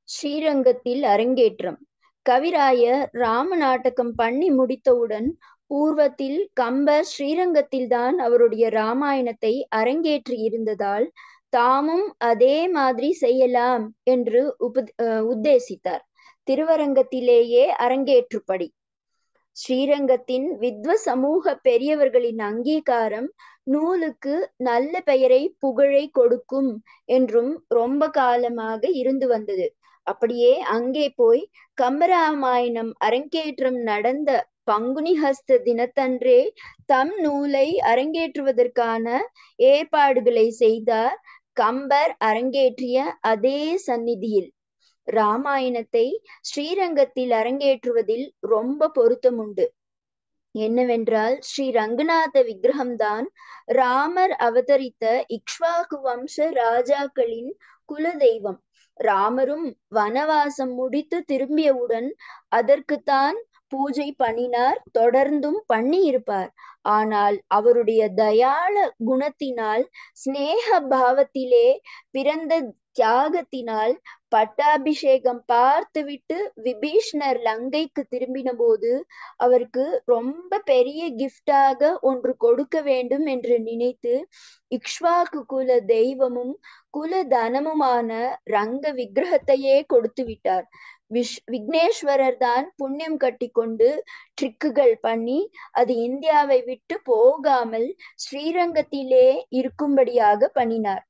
ஸ்ரீரங்கத்தில் அரங்கேற்றம் கவிராயர் ராம நாடகம் பண்ணி முடித்தவுடன் பூர்வத்தில் கம்பர் ஸ்ரீரங்கத்தில்தான் அவருடைய ராமாயணத்தை அரங்கேற்றி இருந்ததால் தாமும் அதே மாதிரி செய்யலாம் என்று உப உத்தேசித்தார் திருவரங்கத்திலேயே அரங்கேற்றுப்படி ஸ்ரீரங்கத்தின் வித்வ சமூக பெரியவர்களின் அங்கீகாரம் நூலுக்கு நல்ல பெயரை புகழை கொடுக்கும் என்றும் ரொம்ப காலமாக இருந்து வந்தது அப்படியே அங்கே போய் கம்பராமாயணம் அரங்கேற்றம் நடந்த பங்குனி ஹஸ்த தினத்தன்றே தம் நூலை அரங்கேற்றுவதற்கான ஏற்பாடுகளை செய்தார் கம்பர் அரங்கேற்றிய அதே சந்நிதியில் ராமாயணத்தை ஸ்ரீரங்கத்தில் அரங்கேற்றுவதில் ரொம்ப பொருத்தமுண்டு என்னவென்றால் ஸ்ரீ ரங்கநாத விக்கிரகம்தான் ராமர் அவதரித்த இக்ஷ்வாகு வம்ச ராஜாக்களின் குல தெய்வம் ராமரும் வனவாசம் முடித்து திரும்பியவுடன் அதற்குத்தான் பூஜை பண்ணினார் தொடர்ந்தும் பண்ணி இருப்பார் ஆனால் அவருடைய தயாள குணத்தினால் சிநேக பாவத்திலே பிறந்த தியாகத்தினால் பட்டாபிஷேகம் பார்த்துவிட்டு விபீஷ்ணர் லங்கைக்கு திரும்பின போது அவருக்கு ரொம்ப பெரிய கிஃப்டாக ஒன்று கொடுக்க வேண்டும் என்று நினைத்து இக்ஷ்வாக்கு குல தெய்வமும் குல தனமுமான ரங்க விக்கிரகத்தையே கொடுத்து விட்டார் விஷ் விக்னேஸ்வரர் தான் புண்ணியம் கட்டி கொண்டு ட்ரிக்குகள் பண்ணி அது இந்தியாவை விட்டு போகாமல் ஸ்ரீரங்கத்திலே இருக்கும்படியாக பண்ணினார்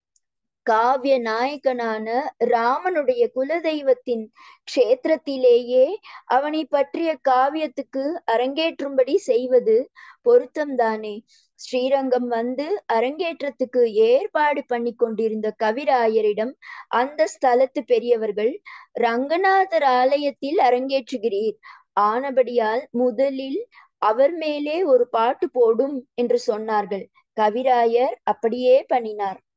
காவிய நாயகனான ராமனுடைய குலதெய்வத்தின் க்ஷேத்திரத்திலேயே அவனை பற்றிய காவியத்துக்கு அரங்கேற்றும்படி செய்வது பொருத்தம்தானே ஸ்ரீரங்கம் வந்து அரங்கேற்றத்துக்கு ஏற்பாடு பண்ணி கொண்டிருந்த கவிராயரிடம் அந்த ஸ்தலத்து பெரியவர்கள் ரங்கநாதர் ஆலயத்தில் அரங்கேற்றுகிறீர் ஆனபடியால் முதலில் அவர் மேலே ஒரு பாட்டு போடும் என்று சொன்னார்கள் கவிராயர் அப்படியே பண்ணினார்